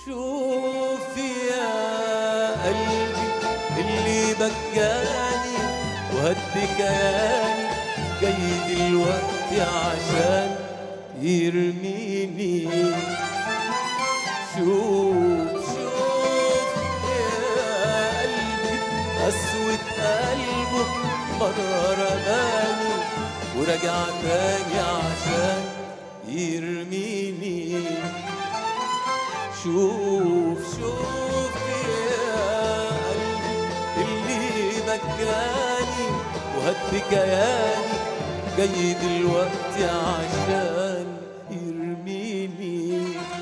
شوف يا قلبي اللي بكاني وهدي كياني جاي دلوقتي عشان يرميني شوف شوف يا قلبي قسوة قلبه مرة رماني ورجع تاني عشان يرميني شوف شوف يا قلبي اللي مكاني وهد كياني جاي دلوقتي عشان يرميني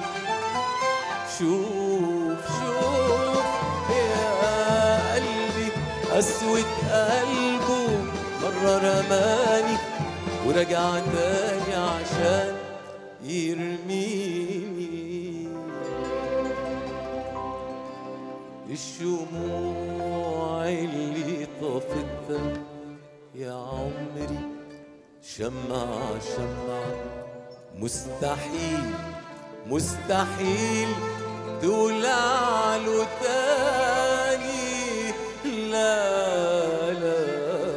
شوف شوف يا قلبي قسوة قلبه مرة رماني ورجع تاني عشان يرميني الشموع اللي طفتها يا عمري شمع شمع مستحيل مستحيل تولع له تاني لا لا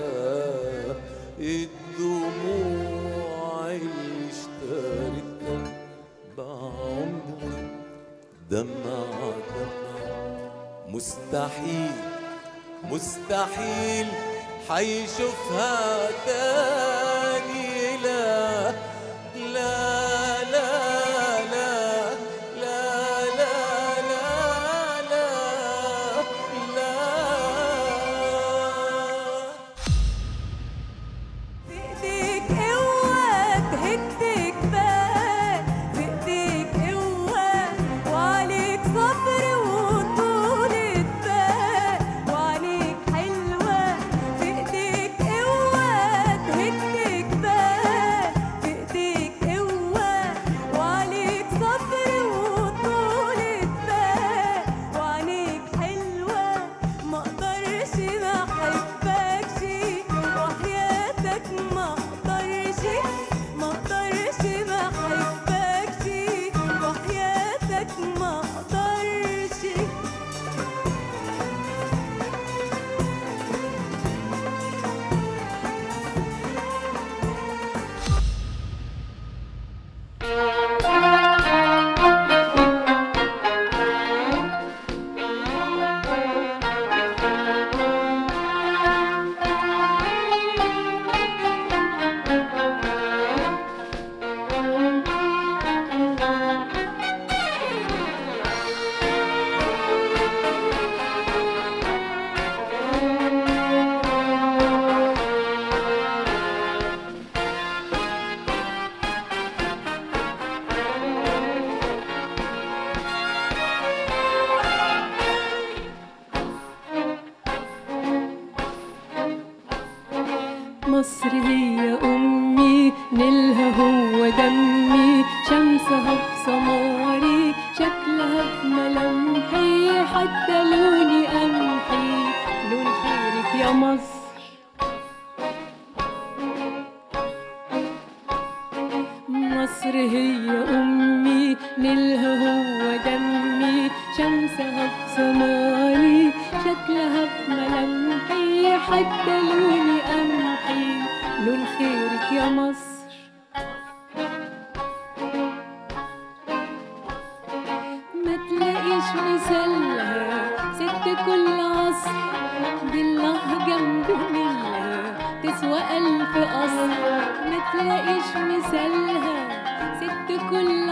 الدموع اللي اشتريتها بعمري دمع دمع مستحيل مستحيل حيشوفها تاني لا لا لا لا لا لا لا لا لا بإيديك قوة تهد جبال بإيديك قوة وعليك صبر وطولة بال وعليك حلوة بإيديك قوة تهد جبال بإيديك قوة وعليك صبر وطولة بال وعليك حلوة ما اقدرش ما احبكش وحياتك ما اقدرش ما اقدرش ما احبكش وحياتك ما اقدرش مصر هي أمي نيلها هو دمي شمسها في سماري شكلها في ملامحي حتى لوني قمحي لون خيرك يا مصر مصر هي أمي نيلها هو دمي شمسها في سماري شكلها في ملامحي حتى لوني قمحي لون خيرك يا مصر ما تلاقيش مثالها ست كل عصر دي اللهجة مجملها تسوى ألف قصر ما تلاقيش مثالها ست كل